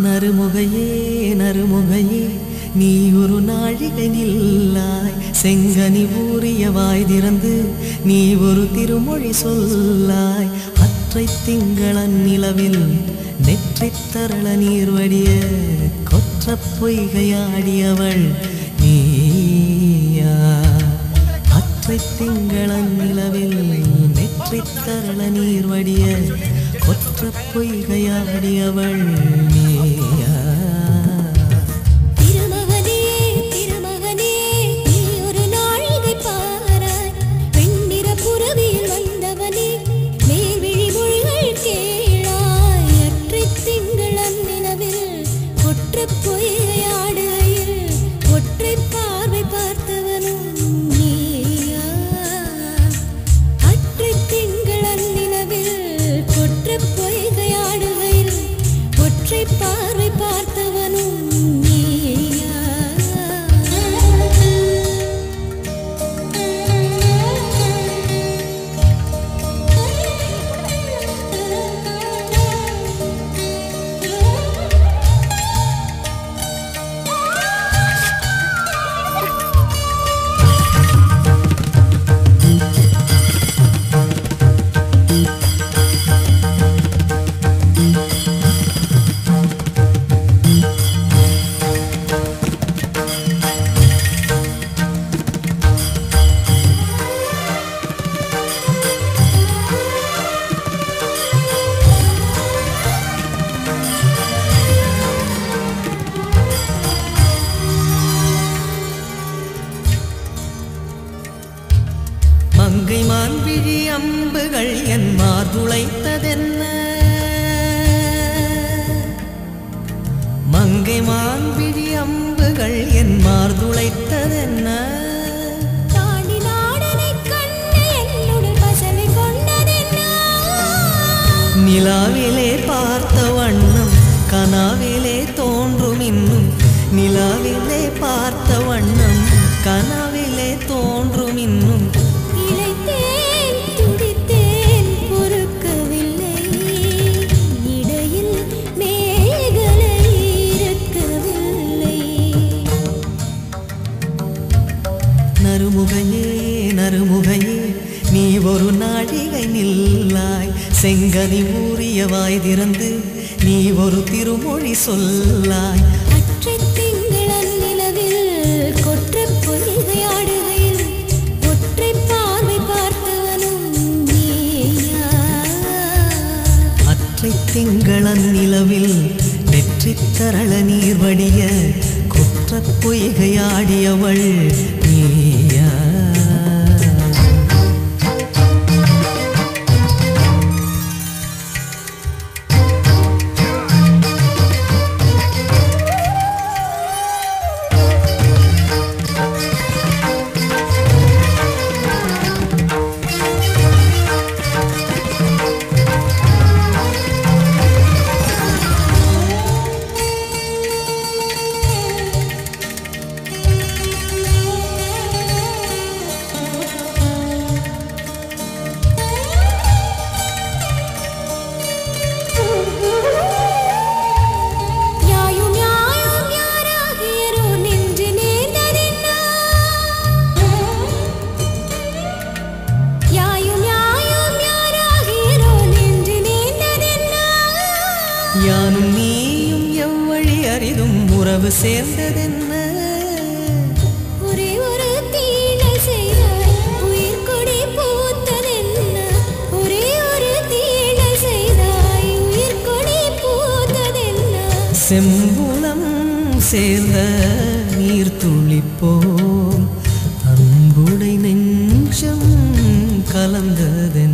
நறுமுகையே நறுமுகையே நீ ஒரு நாழிகை நில்லாய் செங்கனி ஊறிய வாய் திறந்து நீ ஒரு திருமொழி சொல்லாய் அற்றை திங்களன் நிலவில் நெற்றித் தரள நீர் வடிய கொற்ற பொய்கையாடியவள் நீயா அற்றை திங்களன் நிலவில் நெற்றித் தரள நீர் வடிய கொற்ற பொய்கையாடியவள் நீயா திருமகனே திருமகனே நீ ஒரு நாழிகை பாராய் வெண்ணிற புறவியில் வந்தவனே மேல்விழி மொழிகள் கேளாய் அற்றைத் திங்களன் நிலவில் ஒற்றைப் பொய்கையாடுகையில் ஒற்றைப் பார்வை பார்த்தவனும் நீயா அற்றைத் திங்களன் நிலவில் ஒற்றைப் பொய்கையாடுகையில் ஒற்றைப் பார்வை பார்த்தவனும் நீயா மங்கை மான்விழி அம்புகள் என் மார்துளைத்ததென்ன மங்கை மான்விழி அம்புகள் என் மார்துளைத்ததென்ன தாண்டி நாடனைக் கண்டு என்னுடன் பசலை கொண்டதென்ன நிலாவிலே பார்த்த வண்ணம் கனாவிலே தோன்றும் இன்னும் நிலாவிலே பார்த்த வண்ணம் கனாவிலே தோன்றும் இன்னும் இளைத்தேன் துடித்தேன் பொறுக்கவில்லை இடையில் மேகலை இருக்கவில்லை நறுமுகையே நறுமுகையே நீ ஒரு நாழிகை நில்லாய் செங்கனி ஊறிய வாய் திறந்து நீ ஒரு திருமொழி சொல்லாய் அற்றைத் திங்களன் நிலவில் கொற்றப் பொய்கையாடுகையில் ஒற்றைப் பார்வை பார்த்தவனும் நீயா அற்றை திங்களன் நிலவில் வெற்றித் தரள நீர் வடிய குற்றப் பொய்கையாடியவள் நீயா யாயும் யாயும் யாராகியரோ நின்று நேர்ந்ததென்ன யாயும் யாயும் யாராகியரோ நின்று நேர்ந்ததென்ன யானும் நீயும் எவ்வழி அரிதும் உறவு சேர்ந்ததென்ன ஒரே ஒரு தீழல் செய்தாய் உயிர் கொடி பூத்ததென்ன ஒரே ஒரு தீழல் செய்தாய் உயிர் கொடி பூத்ததென்ன செம்புலம் சேர்ந்த நீர் துளிப்போம் அன்புடை நெஞ்சம் கலந்ததென்ன